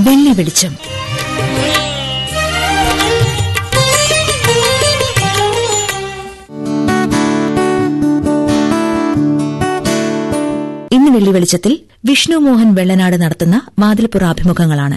വെള്ളി വെളിച്ചം ഇന്ന് വെള്ളി വെളിച്ചത്തിൽ വിഷ്ണു മോഹൻ വെള്ളനാട് നടത്തുന്ന വാതിൽപ്പുറ അഭിമുഖങ്ങളാണ്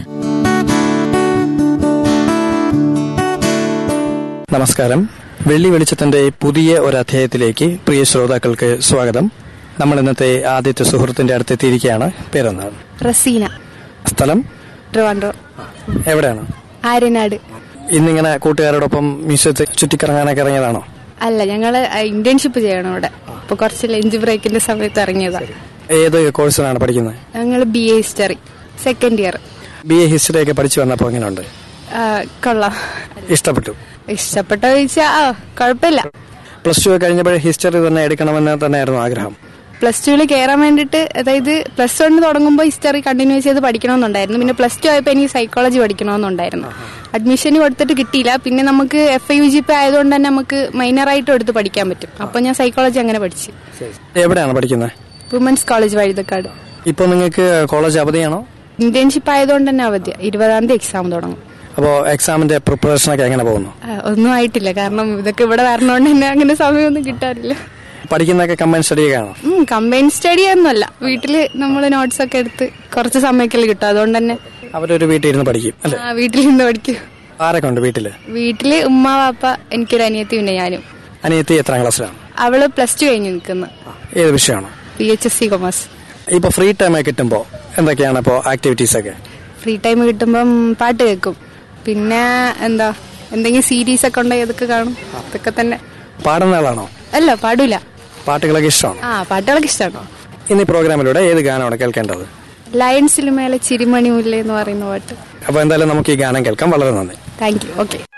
നമസ്കാരം വെള്ളി വെളിച്ചത്തിന്റെ പുതിയ ഒരു അധ്യായത്തിലേക്ക് പ്രിയ ശ്രോതാക്കൾക്ക് സ്വാഗതം നമ്മൾ ഇന്നത്തെ ആദ്യത്തെ സുഹൃത്തിന്റെ അടുത്തെത്തിയിരിക്കുകയാണ് പേരെന്താണ് റസീന സ്ഥലം ട്രിവാൻഡ്രം എവിടെയാണ് ആര്യനാട് ഇന്നിങ്ങനെ കൂട്ടുകാരോടൊപ്പം മ്യൂസിയത്തിൽ ചുറ്റിക്കറങ്ങാനൊക്കെ ഇറങ്ങിയതാണോ അല്ല ഞങ്ങള് ഇന്റേൺഷിപ്പ് ചെയ്യണം ഇവിടെ അപ്പൊ കുറച്ച് ലഞ്ച് ബ്രേക്കിന്റെ സമയത്ത് ഇറങ്ങിയതാ ഏത് കോഴ്സിലാണ് പഠിക്കുന്നത് ഞങ്ങൾ B A history second year B A history ഒക്കെ പഠിച്ചു വന്നപ്പോൾ എങ്ങനെയുണ്ട് കൊള്ളാം ഇഷ്ടപ്പെട്ടു ഇഷ്ടപ്പെട്ട ചോദിച്ചാ ആ കുഴപ്പമില്ല പ്ലസ് ടു കഴിഞ്ഞപ്പോൾ ഹിസ്റ്ററി തന്നെ എടുക്കണമെന്ന് തന്നെയായിരുന്നു ആഗ്രഹം പ്ലസ് ടുവിൽ കയറാൻ വേണ്ടിയിട്ട് അതായത് പ്ലസ് വൺ തുടങ്ങുമ്പോൾ ഹിസ്റ്ററി കണ്ടിന്യൂ ചെയ്ത് പഠിക്കണമെന്നുണ്ടായിരുന്നു പിന്നെ പ്ലസ് ടു ആയപ്പോൾ എനിക്ക് സൈക്കോളജി പഠിക്കണമെന്നുണ്ടായിരുന്നു അഡ്മിഷന് കൊടുത്തിട്ട് കിട്ടിയില്ല പിന്നെ നമുക്ക് F I U G P ആയതുകൊണ്ട് തന്നെ നമുക്ക് മൈനറായിട്ടും എടുത്ത് പഠിക്കാൻ പറ്റും അപ്പോൾ ഞാൻ സൈക്കോളജി അങ്ങനെ പഠിച്ചു എവിടെയാണ് പഠിക്കുന്നത് വുമൻസ് കോളേജ് വഴുതക്കാട് ഇപ്പോൾ നിങ്ങൾക്ക് കോളേജ് അവധിയാണോ ഇന്റേൺഷിപ്പ് ആയതുകൊണ്ട് തന്നെ അവധിയ ഇരുപതാം തീയതി എക്സാം തുടങ്ങും അപ്പോൾ എക്സാമിന്റെ പ്രിപ്പറേഷനൊക്കെ എങ്ങനെ പോകുന്നു ആ, ഒന്നും ആയിട്ടില്ല കാരണം ഇതൊക്കെ ഇവിടെ വരണോണ്ട് തന്നെ അങ്ങനെ സമയമൊന്നും കിട്ടാറില്ല പഠിക്കുന്നതൊക്കെ കമ്പൈൻ സ്റ്റഡിയൊക്കെ ആണോ കമ്പൈൻ സ്റ്റഡി ഒന്നുമല്ല വീട്ടില് നമ്മൾ നോട്ട്സ് ഒക്കെ എടുത്ത് കുറച്ച് സമയമൊക്കെ കിട്ടും അതുകൊണ്ട് തന്നെ അവരൊരു വീട്ടിൽ ഇരുന്ന് പഠിക്കും അല്ലേ ആ, വീട്ടിൽ നിന്ന് പഠിക്കും ആരൊക്കെ ഉണ്ട് വീട്ടില് വീട്ടില് ഉമ്മ വാപ്പ എനിക്കൊരു അനിയത്തി പിന്നെ ഞാനും അനിയത്തി എത്രാം ക്ലാസ്സിലാണ് അവള് പ്ലസ് ടു കഴിഞ്ഞ് നിൽക്കുന്നു ഏത് വിഷയമാണ് P H S C commerce ഇപ്പൊ ഫ്രീ ടൈം ഒക്കെ കിട്ടുമ്പോ എന്തൊക്കെയാണ് ഇപ്പോ ആക്ടിവിറ്റീസ് ഒക്കെ ഫ്രീ ടൈം കിട്ടുമ്പം പാട്ട് കേൾക്കും പിന്നെ എന്താ എന്തെങ്കിലും സീരീസ് ഒക്കെ ഉണ്ടെങ്കിൽ അതൊക്കെ കാണും അതൊക്കെ തന്നെ പാടുന്ന ആളാണോ അല്ല പാടൂല പാട്ടുകളൊക്കെ ഇഷ്ടമാണ് ആ പാട്ടുകളൊക്കെ ഇഷ്ടമാണോ ഇന്ന് ഈ പ്രോഗ്രാമിലൂടെ ഏത് ഗാനമാണ് കേൾക്കേണ്ടത് ലയൺസിൽ മേലെ ചിരിമണി മുല്ല എന്ന് പറയുന്ന പാട്ട് അപ്പൊ എന്തായാലും നമുക്ക് ഈ ഗാനം കേൾക്കാം വളരെ നന്ദി താങ്ക് യു ഓക്കെ